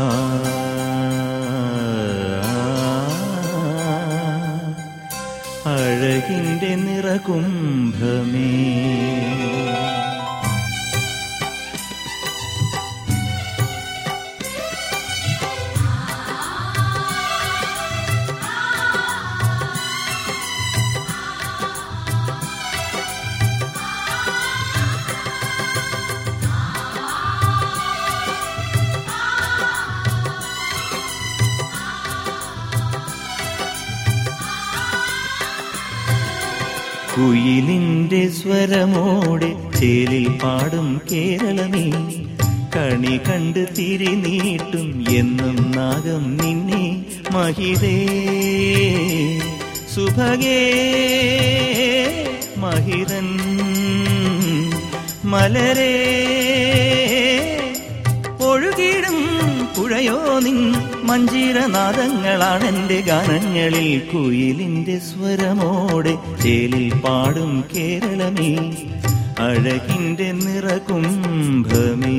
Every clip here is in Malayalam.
ആ, അഴകിൻ്റെ നിറകുംഭമേ കുയിലിന്റെ സ്വരമോടെ ചേലിൽ പാടും കേരളമേ കണി കണ്ട് തിരി നീട്ടും എന്നും നാഗം നിന്നെ മഹിതേ സുഭഗേ മഹിതൻ മലരേ ഒഴുകിടും പുഴയോ നിൻ മഞ്ജീരനാദങ്ങളാണെന്റെ ഗാനങ്ങളിൽ കുയിലിന്റെ സ്വരമോടെ ചേലിൽ പാടും കേരളമേ അഴകിന്റെ നിറകുംഭമേ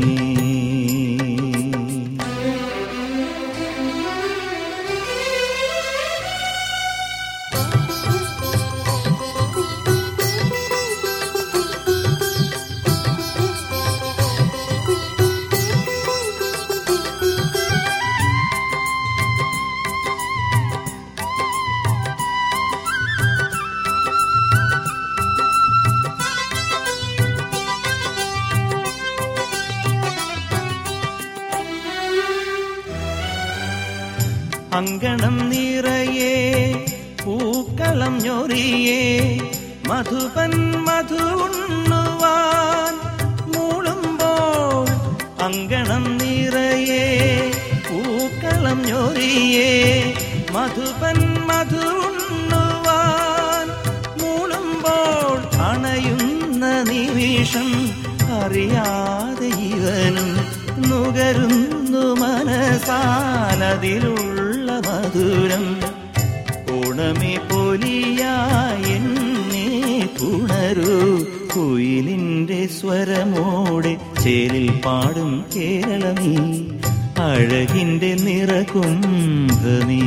അങ്കണം നിറയെ പൂക്കളം ഞൊറിയേ മധുപൻ മധു ഉണ്ണുവാൻ മൂളുമ്പോൾ അങ്കണം നിറയെ പൂക്കളം ഞൊറിയേ മധുപൻ മധു ഉണ്ണുവാൻ മൂളുമ്പോൾ അണയുന്ന നിമിഷം അറിയാതെ ഇവനും നുകരുന്നു മനസാനതിലുള്ള മധുരം ഓണമേ പൊലിയായി എന്നെ പുണരൂ കുയിലിന്റെ സ്വരമോടെ ചേലിൽ പാടും കേരളമേ അഴകിന്റെ നിറകുംഭമേ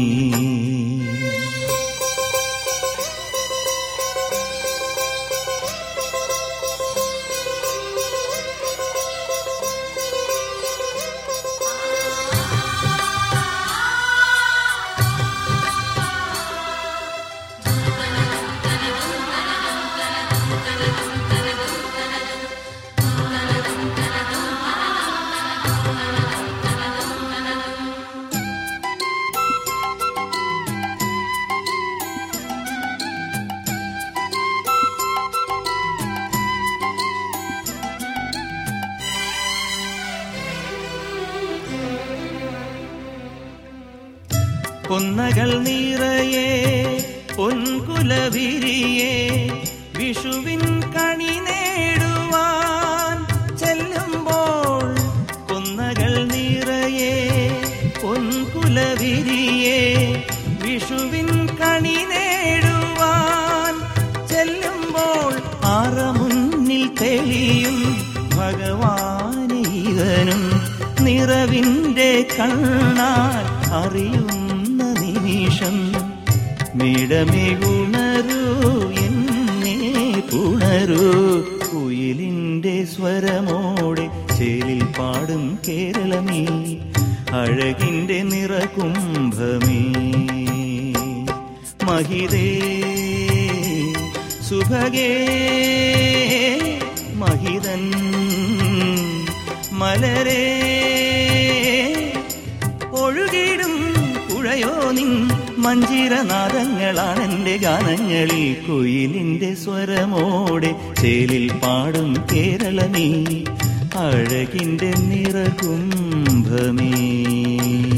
കൊന്നകൾ നിറയെ പൊൻകുലവിരിയെ വിഷുവിൻ കണി നേടുവാൻ ചെല്ലുമ്പോൾ കൊന്നകൾ നിറയെ പൊൻകുലവിരിയെ വിഷുവിൻ കണി നേടുവാൻ ചെല്ലുമ്പോൾ ആറ മുന്നിൽ തെളിയും ഭഗവാനീവനും നിറവിന്റെ കണ്ണാൽ അറിയുന്ന നിമിഷം മിടമേ ഉണരൂ എന്നെ പുണരൂ കുയിലിന്റെ സ്വരമോടെ ചേലിൽ പാടും കേരളമേ അഴകിന്റെ നിറകുംഭമേ മഹിതേ സുഭഗേ മഹിതൻ മലരേ ഒഴുകിടും പുഴയോ നിൻ മഞ്ജീരനാദങ്ങളാണെന്റെ ഗാനങ്ങളിൽ കുയിലിന്റെ സ്വരമോടെ ചേലിൽ പാടും കേരളമേ അഴകിന്റെ നിറകുംഭമേ